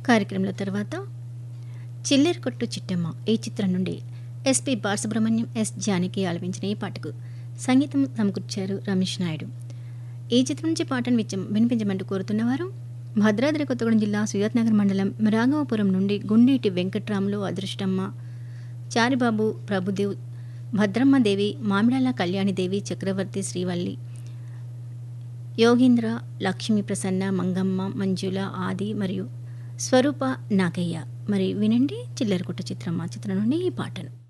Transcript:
కార్యక్రమంలో తర్వాత చిల్లెర కొట్టు చిట్టమ్మ ఈ చిత్రం నుండి ఎస్పి బాలసుబ్రహ్మణ్యం ఎస్ జానకి ఆలపించిన ఈ పాటకు సంగీతం సమకూర్చారు రమేష్ నాయుడు ఈ చిత్రం నుంచి పాటను విచ్చం వినిపించమంటూ కోరుతున్నవారు భద్రాద్రి కొత్తగూడెం జిల్లా సుజాత్నగర్ మండలం రాఘవపురం నుండి గుండీటి వెంకట్రాములు అదృష్టమ్మ చారిబాబు ప్రభుదేవ్ భద్రమ్మదేవి మామిడాల కళ్యాణిదేవి చక్రవర్తి శ్రీవల్లి యోగేంద్ర లక్ష్మీ ప్రసన్న మంగమ్మ మంజుల ఆది మరియు స్వరూప నాగయ్య మరి వినండి చిల్లరకుట్ట చిత్రమ్మ చిత్రం నుండి ఈ పాటను